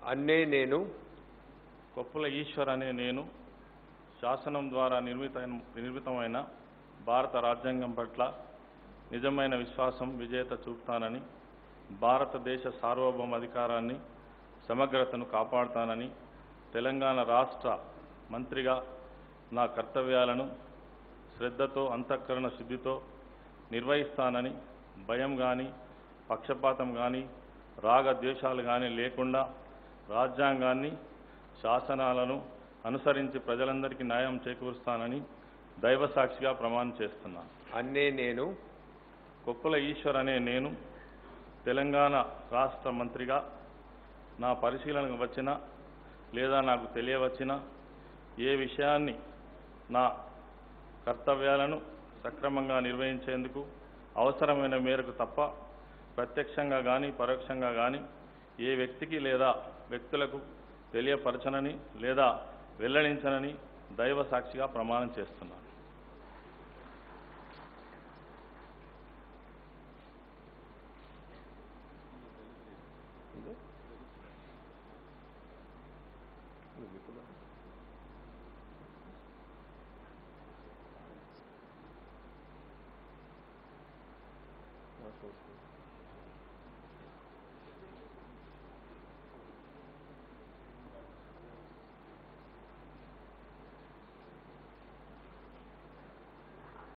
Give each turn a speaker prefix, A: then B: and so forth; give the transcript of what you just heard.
A: అన్నే నేను
B: కొప్పుల ఈశ్వర్ అనే నేను శాసనం ద్వారా నిర్మిత నిర్మితమైన భారత రాజ్యాంగం పట్ల నిజమైన విశ్వాసం విజేత చూపుతానని భారతదేశ సార్వభౌమ అధికారాన్ని సమగ్రతను కాపాడుతానని తెలంగాణ రాష్ట్ర మంత్రిగా నా కర్తవ్యాలను శ్రద్ధతో అంతఃకరణ శుద్ధితో నిర్వహిస్తానని భయం కానీ పక్షపాతం కానీ రాగ ద్వేషాలు కానీ లేకుండా రాజ్యాంగాన్ని శాసనాలను అనుసరించి ప్రజలందరికీ న్యాయం చేకూరుస్తానని దైవసాక్షిగా ప్రమాణం చేస్తున్నాను
A: అన్నే నేను
B: కొప్పుల ఈశ్వర్ అనే నేను తెలంగాణ రాష్ట్ర మంత్రిగా నా పరిశీలనకు వచ్చిన లేదా నాకు తెలియవచ్చిన ఏ విషయాన్ని నా కర్తవ్యాలను సక్రమంగా నిర్వహించేందుకు అవసరమైన మేరకు తప్ప ప్రత్యక్షంగా కానీ పరోక్షంగా కానీ ఏ వ్యక్తికి లేదా వ్యక్తులకు తెలియపరచనని లేదా వెల్లడించనని దైవ సాక్షిగా ప్రమాణం చేస్తున్నాను